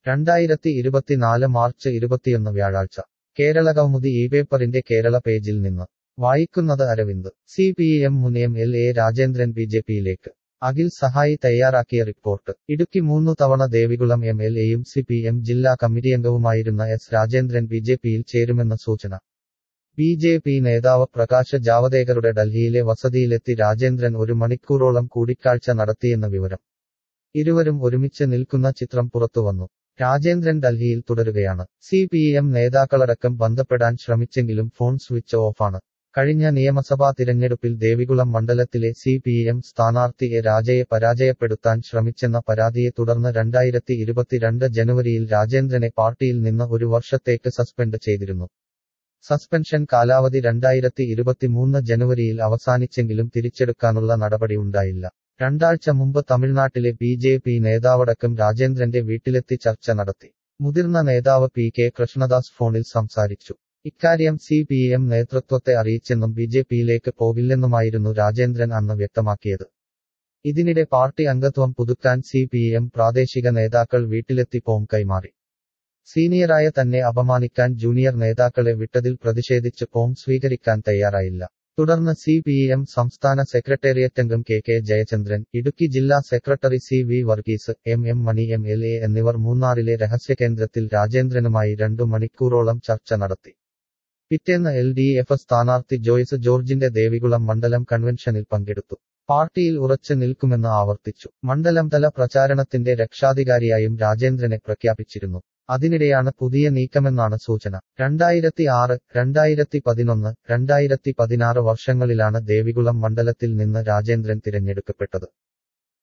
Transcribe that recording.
രണ്ടായിരത്തി ഇരുപത്തിനാല് മാർച്ച് ഇരുപത്തിയൊന്ന് വ്യാഴാഴ്ച കേരള കൗമുദി ഈ പേപ്പറിന്റെ കേരള പേജിൽ നിന്ന് വായിക്കുന്നത് അരവിന്ദ് സി പി എം മുൻ M L A Rajendran B J പിയിലേക്ക് അഖിൽ സഹായി തയ്യാറാക്കിയ റിപ്പോർട്ട് ഇടുക്കി മൂന്നു തവണ ദേവികുളം എം എൽ എയും സി പി എം ജില്ലാ കമ്മിറ്റിയംഗവുമായിരുന്ന എസ് രാജേന്ദ്രൻ ബി ജെ പിയിൽ ചേരുമെന്ന സൂചന ബി ജെ പി നേതാവ് പ്രകാശ് ജാവദേക്കറുടെ ഡൽഹിയിലെ വസതിയിലെത്തി രാജേന്ദ്രൻ ഒരു മണിക്കൂറോളം കൂടിക്കാഴ്ച നടത്തിയെന്ന വിവരം ഇരുവരും ഒരുമിച്ച് നിൽക്കുന്ന ചിത്രം പുറത്തുവന്നു രാജേന്ദ്രൻ ഡൽഹിയിൽ തുടരുകയാണ് സി പി എം നേതാക്കളടക്കം ബന്ധപ്പെടാൻ ശ്രമിച്ചെങ്കിലും ഫോൺ സ്വിച്ച് ഓഫാണ് കഴിഞ്ഞ നിയമസഭാ തിരഞ്ഞെടുപ്പിൽ ദേവികുളം മണ്ഡലത്തിലെ സി പി എം സ്ഥാനാർത്ഥി എ രാജയെ പരാജയപ്പെടുത്താൻ ശ്രമിച്ചെന്ന പരാതിയെ തുടർന്ന് രണ്ടായിരത്തി ഇരുപത്തിരണ്ട് ജനുവരിയിൽ രാജേന്ദ്രനെ പാർട്ടിയിൽ നിന്ന് ഒരു വർഷത്തേക്ക് സസ്പെൻഡ് ചെയ്തിരുന്നു സസ്പെൻഷൻ കാലാവധി രണ്ടായിരത്തി ഇരുപത്തിമൂന്ന് ജനുവരിയിൽ അവസാനിച്ചെങ്കിലും തിരിച്ചെടുക്കാനുള്ള നടപടി ഉണ്ടായില്ല രണ്ടാഴ്ച മുമ്പ് തമിഴ്നാട്ടിലെ ബി ജെ പി നേതാവടക്കം രാജേന്ദ്രന്റെ വീട്ടിലെത്തി ചർച്ച നടത്തി മുതിർന്ന നേതാവ് പി കെ കൃഷ്ണദാസ് ഫോണിൽ സംസാരിച്ചു ഇക്കാര്യം സി പി എം നേതൃത്വത്തെ അറിയിച്ചെന്നും ബി ജെ പിയിലേക്ക് പോകില്ലെന്നുമായിരുന്നു രാജേന്ദ്രൻ അന്ന് വ്യക്തമാക്കിയത് ഇതിനിടെ പാർട്ടി അംഗത്വം പുതുക്കാൻ സി പി എം പ്രാദേശിക നേതാക്കൾ വീട്ടിലെത്തി ഫോം കൈമാറി സീനിയറായ തന്നെ അപമാനിക്കാൻ ജൂനിയർ നേതാക്കളെ വിട്ടതിൽ പ്രതിഷേധിച്ച് ഫോം സ്വീകരിക്കാൻ തയ്യാറായില്ല തുടർന്ന് സി പി എം സംസ്ഥാന സെക്രട്ടേറിയറ്റ് അംഗം കെ കെ ജയചന്ദ്രൻ ഇടുക്കി ജില്ലാ secretary C V Varghese M M Mani M L A എന്നിവർ മൂന്നാറിലെ രഹസ്യകേന്ദ്രത്തിൽ രാജേന്ദ്രനുമായി രണ്ടു മണിക്കൂറോളം ചർച്ച നടത്തി പിറ്റേന്ന് എൽ ഡി എഫ് സ്ഥാനാർത്ഥി ജോയ്സ് ജോർജിന്റെ ദേവികുളം മണ്ഡലം കൺവെൻഷനിൽ പങ്കെടുത്തു പാർട്ടിയിൽ ഉറച്ചു നിൽക്കുമെന്ന് ആവർത്തിച്ചു മണ്ഡലം തല പ്രചാരണത്തിന്റെ രക്ഷാധികാരിയായും രാജേന്ദ്രനെ പ്രഖ്യാപിച്ചിരുന്നു അതിനിടെയാണ് പുതിയ നീക്കമെന്നാണ് സൂചന രണ്ടായിരത്തി ആറ് രണ്ടായിരത്തി പതിനൊന്ന് രണ്ടായിരത്തി പതിനാറ് വർഷങ്ങളിലാണ് ദേവികുളം മണ്ഡലത്തിൽ നിന്ന് രാജേന്ദ്രൻ തിരഞ്ഞെടുക്കപ്പെട്ടത്